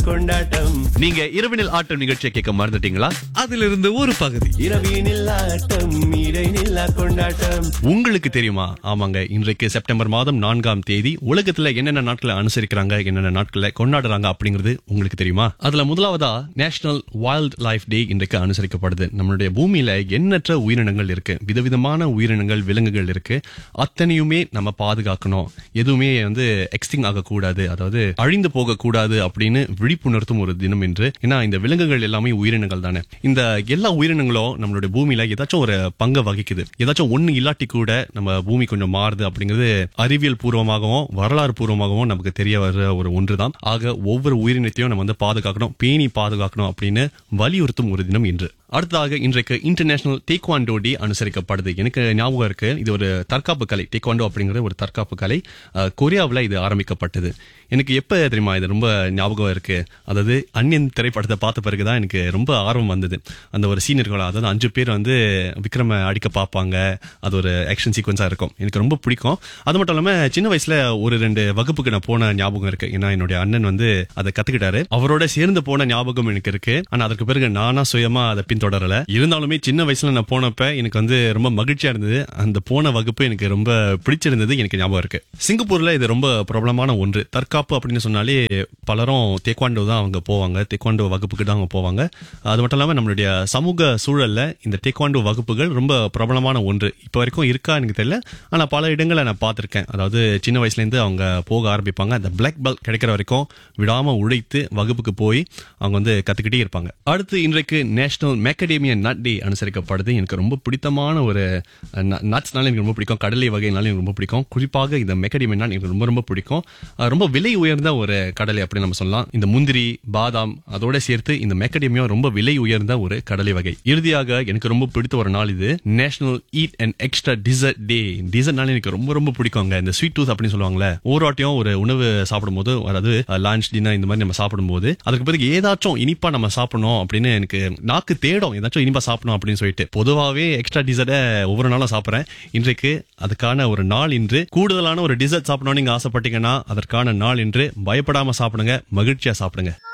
கொண்டாட்டம் நீங்க இரவினில் ஆட்டம் நிகழ்ச்சியை கேட்க மறந்துட்டீங்களா அதிலிருந்து ஒரு பகுதி இரவினில் ஆட்டம் இடைநில்லா கொண்டாட்டம் உங்களுக்கு தெரியுமா ஆமாங்க இன்றைக்கு செப்டம்பர் மாதம் நான்காம் தேதி உலகத்துல என்னென்ன நாட்களை அனுசரிக்கிறாங்க என்னென்ன நாட்களை கொண்டாடுறாங்க அப்படிங்கிறது உங்களுக்கு தெரியுமா அதுல முதலாவதா நேஷனல் வைல்ட் லைஃப் டே இன்றைக்கு அனுசரிக்கப்படுது நம்மளுடைய பூமியில எண்ணற்ற உயிரினங்கள் இருக்கு விதவிதமான உயிரினங்கள் விலங்குகள் இருக்கு அத்தனையுமே நம்ம பாதுகாக்கணும் எதுவுமே வந்து எக்ஸ்டிங் ஆகக்கூடாது அதாவது அழிந்து போகக்கூடாது அப்படின்னு விழிப்புணர்த்தும் ஒரு தினம் என்று ஏன்னா இந்த விலங்குகள் எல்லாமே உயிரினங்கள் தானே இந்த எல்லா உயிரினங்களும் நம்மளுடைய பூமியில ஏதாச்சும் ஒரு பங்கை வகிக்குது ஏதாச்சும் ஒண்ணு இல்லாட்டி கூட நம்ம பூமி கொஞ்சம் மாறுது அப்படிங்கிறது அறிவியல் பூர்வமாகவும் வரலாறு பூர்வமாகவும் நமக்கு தெரிய வர்ற ஒரு ஒன்றுதான் ஆக ஒவ்வொரு உயிரினத்தையும் நம்ம வந்து பாதுகாக்கணும் பேணி பாதுகாக்கணும் அப்படின்னு வலியுறுத்தும் ஒரு தினம் இன்று அடுத்ததாக இன்றைக்கு இன்டர்நேஷனல் டேக்வாண்டோ டே அனுசரிக்கப்படுது எனக்கு ஞாபகம் இருக்கு இது ஒரு தற்காப்பு கலை டேக்வாண்டோ அப்படிங்கிறது ஒரு தற்காப்பு கலை அஹ், கொரியாவுல இது ஆரம்பிக்கப்பட்டது எனக்கு எப்ப தெரியுமா இது ரொம்ப ஞாபகம் இருக்கு அதாவது அந்நியன் திரைப்படத்தை பார்த்த பிறகுதான் எனக்கு ரொம்ப ஆர்வம் வந்தது அந்த ஒரு சீனியர்கள் அதாவது அஞ்சு பேர் வந்து விக்ரம அடிக்க பார்ப்பாங்க அது ஒரு ஆக்ஷன் சீக்வன்ஸா இருக்கும் எனக்கு ரொம்ப பிடிக்கும் அது மட்டும் இல்லாம சின்ன வயசுல ஒரு ரெண்டு வகுப்புக்கு நான் போன ஞாபகம் இருக்கு ஏன்னா என்னுடைய அண்ணன் வந்து அதை கத்துக்கிட்டாரு அவரோட சேர்ந்து போன ஞாபகம் எனக்கு இருக்கு ஆனா அதற்கு பிறகு நானா சுயமா அதை பின்தொடரல இருந்தாலுமே சின்ன வயசுல நான் போனப்ப எனக்கு வந்து ரொம்ப மகிழ்ச்சியா இருந்தது அந்த போன வகுப்பு எனக்கு ரொம்ப பிடிச்சிருந்தது எனக்கு ஞாபகம் இருக்கு சிங்கப்பூர்ல இது ரொம்ப பிரபலமான ஒன்று தற்காப்பு அப்படின்னு சொன்னாலே பலரும் தேக்வாண்டோ தான் அவங்க போவாங்க தேக்வாண்டோ வகுப்புக்கு தான் அவங்க போவாங்க அது மட்டும் இல்லாம நம்மளுடைய சமூக சூழல்ல இந்த டேக்வாண்டோ வகுப்புகள் ரொம்ப பிரபலமான ஒன்று இப்போ வரைக்கும் இருக்கா எனக்கு தெரியல ஆனா பல இடங்களை நான் பார்த்திருக்கேன் அதாவது சின்ன வயசுல இருந்து அவங்க போக ஆரம்பிப்பாங்க அந்த பிளாக் பெல்ட் கிடைக்கிற வரைக்கும் விடாம உழைத்து வகுப்புக்கு போய் அவங்க வந்து கத்துக்கிட்டே இருப்பாங்க அடுத்து இன்றைக்கு நேஷனல் மேக்கடேமியா நட் டே அனுசரிக்கப்படுது எனக்கு ரொம்ப பிடித்தமான ஒரு நட்ஸ்னால எனக்கு ரொம்ப பிடிக்கும் கடலை வகைனாலும் எனக்கு ரொம்ப பிடிக்கும் குறிப்பாக இந்த மேக்கடேமியா நட் எனக்கு ரொம்ப ரொம்ப பிடிக்கும் அஹ் ரொம்ப விலை உயர்ந்த ஒரு கடலை அப்படின்னு நம்ம சொல்லலாம் இந்த முந்திரி பாதாம் அதோட சேர்த்து இந்த மேக்கடேமியா ரொம்ப விலை உயர்ந்த ஒரு கடலை வகை இறுதியாக எனக்கு ரொம்ப பிடித்த ஒரு நாள் இது national eat and extra dessert day டிசர்ட்னால எனக்கு ரொம்ப ரொம்ப பிடிக்குங்க இந்த ஸ்வீட் டூத் அப்படின்னு சொல்லுவாங்கல்ல ஒவ்வொரு வாட்டியும் ஒரு உணவு சாப்பிடும்போது அதாவது லஞ்ச் டின்னர் இந்த மாதிரி நம்ம சாப்பிடும்போது அதுக்கு பிறகு ஏதாச்சும் இனிப்பா நம்ம சாப்பிடணும் அப்படின்னு எனக்கு நாக்கு தேடும் ஏதாச்சும் இனிப்பா சாப்பிடணும் அப்படின்னு சொல்லிட்டு பொதுவாகவே எக்ஸ்ட்ரா டிசர்ட்டை ஒவ்வொரு நாளும் சாப்பிட்றேன் இன்றைக்கு அதுக்கான ஒரு நாள் இன்று கூடுதலான ஒரு டிசர்ட் சாப்பிடணும்னு நீங்க ஆசைப்பட்டீங்கன்னா அதற்கான நாள் இன்று பயப்படாம சாப்பிடுங்க மகிழ்ச்சியா சாப்பிடுங்க